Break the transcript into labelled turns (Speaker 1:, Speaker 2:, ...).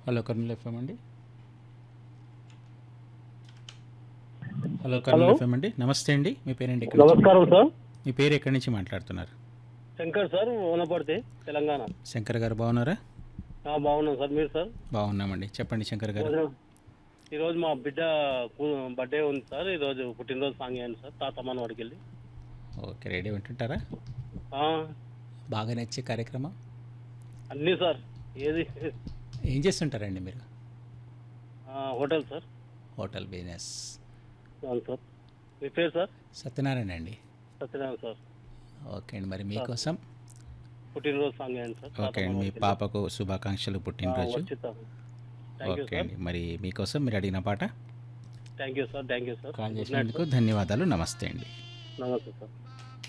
Speaker 1: hello Kurnool FM అండి hello Kurnool FM అండి నమస్తే అండి మీ పేరేంటి ఎక్కడి నుంచి
Speaker 2: నమస్కారం సార్
Speaker 1: మీ పేరు ఎక్కడి నుంచి మాట్లాడుతున్నారు
Speaker 2: శంకర్ సార్ ఓనపడితే తెలంగాణ
Speaker 1: శంకర్ గారు బాగున్నారా
Speaker 2: ఆ, బాగున్నాం సార్ మీరు సార్
Speaker 1: బాగున్నామండి చెప్పండి శంకర్ గారు
Speaker 2: ఈరోజు- ఈరోజు మా బిడ్డ కు- బర్త్డే ఉంది సార్ ఈరోజు పుట్టినరోజు సాంగ్ అయ్యాను సార్ తాతమ్మని వాడికి వెళ్ళి
Speaker 1: ఓకే రెడీ వింటుంటారా
Speaker 2: ఆ,
Speaker 1: బాగా నచ్చే కార్యక్రమం
Speaker 2: అన్నీ సార్ ఏది
Speaker 1: ఏం చేస్తుంటారండి మీరు
Speaker 2: ఆ, హోటల్ సార్
Speaker 1: హోటల్ బిజినెస్
Speaker 2: అవును సార్ మీ పేరు సార్
Speaker 1: సత్యనారాయణ అండి
Speaker 2: సత్యనారాయణ సార్
Speaker 1: ఓకే అండి మరి మీకోసం
Speaker 2: పుట్టినరోజు సాంగ్ అయ్యాను సార్
Speaker 1: ఓకే అండి మీ పాపకు శుభాకాంక్షలు పుట్టినరోజు
Speaker 2: వచ్చిస్తాం థ్యాంక్ యూ
Speaker 1: ఓకే
Speaker 2: సార్
Speaker 1: అండి మరి మీకోసం మీరు అడిగిన పాట
Speaker 2: thank you sir thank you sir
Speaker 1: call
Speaker 2: good night
Speaker 1: చేసినందుకు ధన్యవాదాలు నమస్తే అండి
Speaker 2: నమస్తే సార్